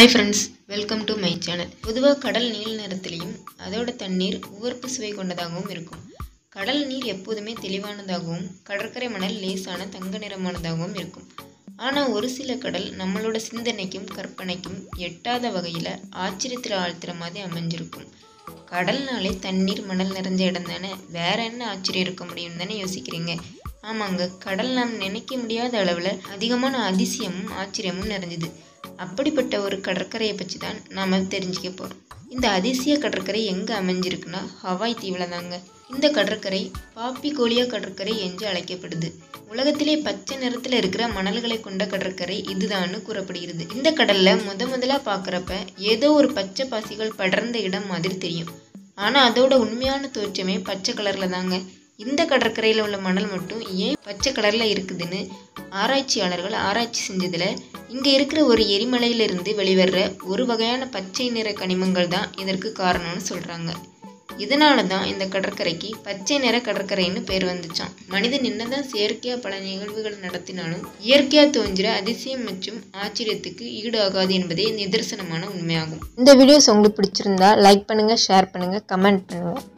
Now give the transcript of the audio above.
hi friends welcome to my channel பொதுவாக கடல் நீல நிறத்திலையும் அதோட தண்ணீர் உவர்ப்பு சுவை கொண்டதாகவும் இருக்கும் கடல் நீர் எப்போதுமே தெளிவானதாகவும் கடற்கரை மணல் லேசான தங்க நிறமானதாகவும் இருக்கும் ஆனால் ஒரு சில கடல் நம்மளோட சிந்தனைக்கும் கற்பனைக்கும் எட்டாத வகையில் ஆச்சரியத்தில் ஆழ்த்துற மாதிரி அமைஞ்சிருக்கும் கடல்னாலே தண்ணீர் மணல் நிறைஞ்ச இடம் தானே வேற என்ன ஆச்சரியம் இருக்க முடியும் தானே யோசிக்கிறீங்க ஆமாங்க கடல் நாம் நினைக்க முடியாத அளவில் அதிகமான அதிசயமும் ஆச்சரியமும் நிறைஞ்சது அப்படிப்பட்ட ஒரு கடற்கரையை பற்றி தான் நாம் தெரிஞ்சுக்க போகிறோம் இந்த அதிசய கடற்கரை எங்கே அமைஞ்சிருக்குன்னா ஹவாய் தீவில் தாங்க இந்த கடற்கரை பாப்பி கோலியா கடற்கரை என்று அழைக்கப்படுது உலகத்திலே பச்சை நிறத்தில் இருக்கிற மணல்களை கொண்ட கடற்கரை இதுதான்னு கூறப்படுகிறது இந்த கடல்ல முத முதலா பார்க்குறப்ப ஏதோ ஒரு பச்சை பாசிகள் படர்ந்த இடம் மாதிரி தெரியும் ஆனால் அதோட உண்மையான தோற்றமே பச்சை கலரில் தாங்க இந்த கடற்கரையில் உள்ள மணல் மட்டும் ஏன் பச்சை கலரில் இருக்குதுன்னு ஆராய்ச்சியாளர்கள் ஆராய்ச்சி செஞ்சதில் இங்கே இருக்கிற ஒரு எரிமலையிலிருந்து வெளிவர்ற ஒரு வகையான பச்சை நிற கனிமங்கள் தான் இதற்கு காரணம்னு சொல்கிறாங்க இதனால தான் இந்த கடற்கரைக்கு பச்சை நிற கடற்கரைன்னு பேர் வந்துச்சான் மனிதன் என்னதான் செயற்கையாக பல நிகழ்வுகள் நடத்தினாலும் இயற்கையாக தோன்றுற அதிசயம் மற்றும் ஆச்சரியத்துக்கு ஈடு ஆகாது என்பதே நிதர்சனமான உண்மையாகும் இந்த வீடியோஸ் உங்களுக்கு பிடிச்சிருந்தா லைக் பண்ணுங்கள் ஷேர் பண்ணுங்கள் கமெண்ட் பண்ணுங்கள்